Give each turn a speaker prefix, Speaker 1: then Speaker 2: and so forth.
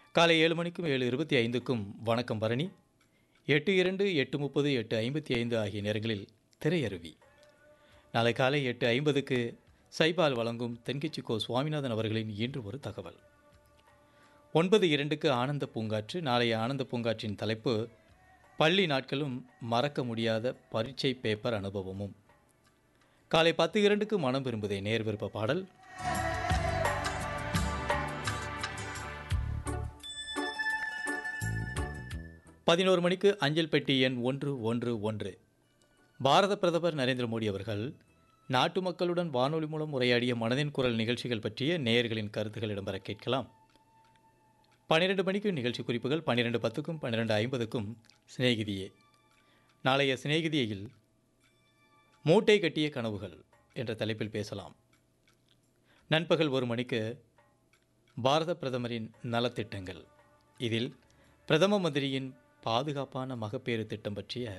Speaker 1: காலை ஏழு மணிக்கும் ஏழு இருபத்தி ஐந்துக்கும் வணக்கம் பரணி எட்டு இரண்டு எட்டு முப்பது எட்டு ஐம்பத்தி ஐந்து ஆகிய நேரங்களில் திரையருவி நாளை காலை எட்டு ஐம்பதுக்கு சைபால் வழங்கும் தென்கிச்சி கோ சுவாமிநாதன் அவர்களின் இன்று ஒரு தகவல் ஒன்பது இரண்டுக்கு ஆனந்த பூங்காற்று நாளைய ஆனந்த பூங்காற்றின் தலைப்பு பள்ளி நாட்களும் மறக்க முடியாத பரீட்சை பேப்பர் அனுபவமும் காலை பத்து இரண்டுக்கு மனம் விரும்புதே நேர் விருப்ப பாடல் பதினோரு மணிக்கு அஞ்சல் பெட்டி எண் ஒன்று ஒன்று ஒன்று பாரத பிரதமர் நரேந்திர மோடி அவர்கள் நாட்டு மக்களுடன் வானொலி மூலம் உரையாடிய மனதின் குரல் நிகழ்ச்சிகள் பற்றிய நேயர்களின் கருத்துக்கள் இடம்பெற கேட்கலாம் பன்னிரெண்டு மணிக்கு நிகழ்ச்சி குறிப்புகள் பன்னிரெண்டு பத்துக்கும் பன்னிரெண்டு ஐம்பதுக்கும் சிநேகிதியே நாளைய சிநேகிதியில் மூட்டை கட்டிய கனவுகள் என்ற தலைப்பில் பேசலாம் நண்பகல் ஒரு மணிக்கு பாரத பிரதமரின் நலத்திட்டங்கள் இதில் பிரதம மந்திரியின் பாதுகாப்பான மகப்பேறு திட்டம் பற்றிய